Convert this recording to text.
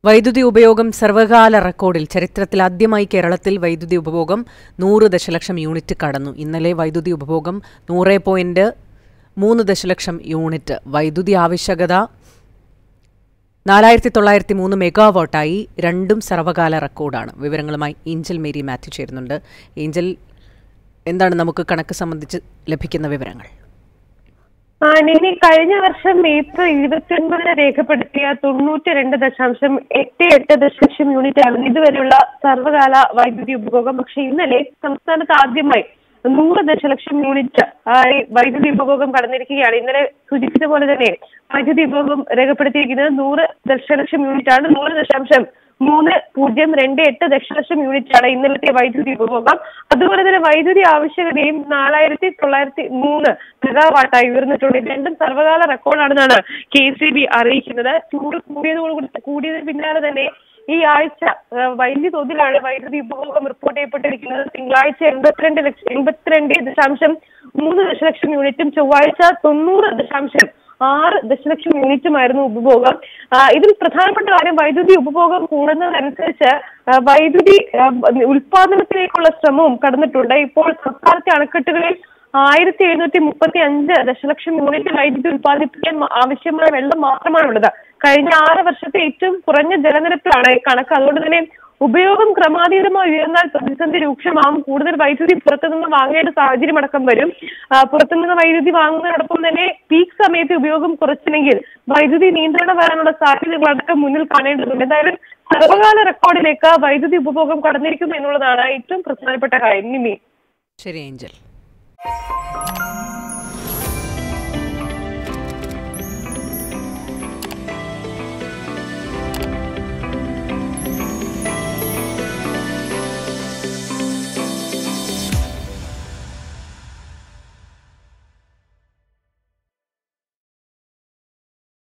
വൈദ്യുതി ഉപയോഗം സർവകാല റെക്കോർഡിൽ ചരിത്രത്തിൽ ആദ്യമായി കേരളത്തിൽ വൈദ്യുതി ഉപഭോഗം നൂറ് ദശലക്ഷം യൂണിറ്റ് കടന്നു ഇന്നലെ വൈദ്യുതി ഉപഭോഗം നൂറ് പോയിന്റ് മൂന്ന് ദശലക്ഷം യൂണിറ്റ് വൈദ്യുതി ആവശ്യകത നാലായിരത്തി തൊള്ളായിരത്തി മൂന്ന് മെഗാവാട്ടായി രണ്ടും സർവകാല റെക്കോർഡാണ് വിവരങ്ങളുമായി ഏഞ്ചൽ മേരി മാത്യു ചേരുന്നുണ്ട് ഏഞ്ചൽ എന്താണ് നമുക്ക് കണക്ക് സംബന്ധിച്ച് ലഭിക്കുന്ന വിവരങ്ങൾ ആ നിനി കഴിഞ്ഞ വർഷം ഏപ്രിൽ ഇരുപത്തിയൊൻപതിന് രേഖപ്പെടുത്തിയ തൊണ്ണൂറ്റി രണ്ട് ദശാംശം എട്ട് എട്ട് ദശലക്ഷം യൂണിറ്റ് ആണ് ഇതുവരെയുള്ള സർവകാല വൈദ്യുതി ഉപഭോഗം പക്ഷെ ഇന്നലെ സംസ്ഥാനത്ത് ആദ്യമായി നൂറ് ദശലക്ഷം യൂണിറ്റ് ആയി വൈദ്യുതി ഉപഭോഗം കടന്നിരിക്കുകയാണ് ഇന്നലെ സൂചിപ്പിച്ച പോലെ തന്നെ വൈദ്യുതി ഉപഭോഗം രേഖപ്പെടുത്തിയിരിക്കുന്നത് നൂറ് ദശലക്ഷം യൂണിറ്റ് ആണ് നൂറ് ദശാംശം മൂന്ന് പൂജ്യം രണ്ട് എട്ട് ദശലക്ഷം യൂണിറ്റ് ആണ് ഇന്നലത്തെ വൈദ്യുതി ഉപഭോഗം അതുപോലെ തന്നെ വൈദ്യുതി ആവശ്യകതയും നാലായിരത്തി തൊള്ളായിരത്തി മൂന്ന് മെഗാവാട്ടായി ഉയർന്നിട്ടുണ്ട് ഇത് രണ്ടും സർവകാല റെക്കോർഡാണെന്നാണ് കെ സി ബി അറിയിക്കുന്നത് ചൂട് കൂടിയതോടുകൂടി കൂടിയതിന് പിന്നാലെ തന്നെ ഈ ആഴ്ച ആ, വലിയ തോതിലാണ് വൈദ്യുതി ഉപഭോഗം റിപ്പോർട്ട് ചെയ്യപ്പെട്ടിരിക്കുന്നത് തിങ്കളാഴ്ച എൺപത്തിരണ്ട് ലക്ഷം എൺപത്തിരണ്ട് ദശാംശം മൂന്ന് ദശലക്ഷം യൂണിറ്റും ചൊവ്വാഴ്ച തൊണ്ണൂറ് ദശാംശം ആറ് ദശലക്ഷം യൂണിറ്റുമായിരുന്നു ഉപഭോഗം ആ, ഇതിൽ പ്രധാനപ്പെട്ട കാര്യം വൈദ്യുതി ഉപഭോഗം കൂടുന്നതനുസരിച്ച് ആ, വൈദ്യുതി ആ, ഉൽപാദനത്തിലേക്കുള്ള ശ്രമവും കടന്നിട്ടുണ്ട് ഇപ്പോൾ സംസ്ഥാനത്തെ അണക്കെട്ടുകളിൽ ആയിരത്തി എഴുന്നൂറ്റി മുപ്പത്തി അഞ്ച് ദശലക്ഷം യൂണിറ്റ് വൈദ്യുതി ഉൽപ്പാദിപ്പിക്കാൻ മ- ആവശ്യമായ വെള്ളം മാത്രമാണുള്ളത് കഴിഞ്ഞ ആറ് വർഷത്തെ ഏറ്റവും കുറഞ്ഞ ജലനിരപ്പിലാണ് ഈ കണക്ക് അതുകൊണ്ട് തന്നെ ഉപയോഗം ക്രമാതീതമായി ഉയർന്നാൽ പ്രതിസന്ധി രൂക്ഷമാകും കൂടുതൽ വൈദ്യുതി പുറത്തുനിന്ന് വാങ്ങേണ്ട സാഹചര്യം അടക്കം വരും ആ, പുറത്തുനിന്ന് വൈദ്യുതി വാങ്ങുന്നതിനോടൊപ്പം തന്നെ പീക്ക് സമയത്ത് ഉപയോഗം കുറച്ചില്ലെങ്കിൽ വൈദ്യുതി നിയന്ത്രണം വരാനുള്ള സാധ്യതകളടക്കം മുന്നിൽ കാണേണ്ടതുണ്ട് എന്തായാലും സർവകാല റെക്കോർഡിലേക്ക് വൈദ്യുതി ഉപഭോഗം കടന്നിരിക്കുന്നു എന്നുള്ളതാണ് ഏറ്റവും പ്രധാനപ്പെട്ട കാര്യം നിമി ശരി ഏഞ്ചൽ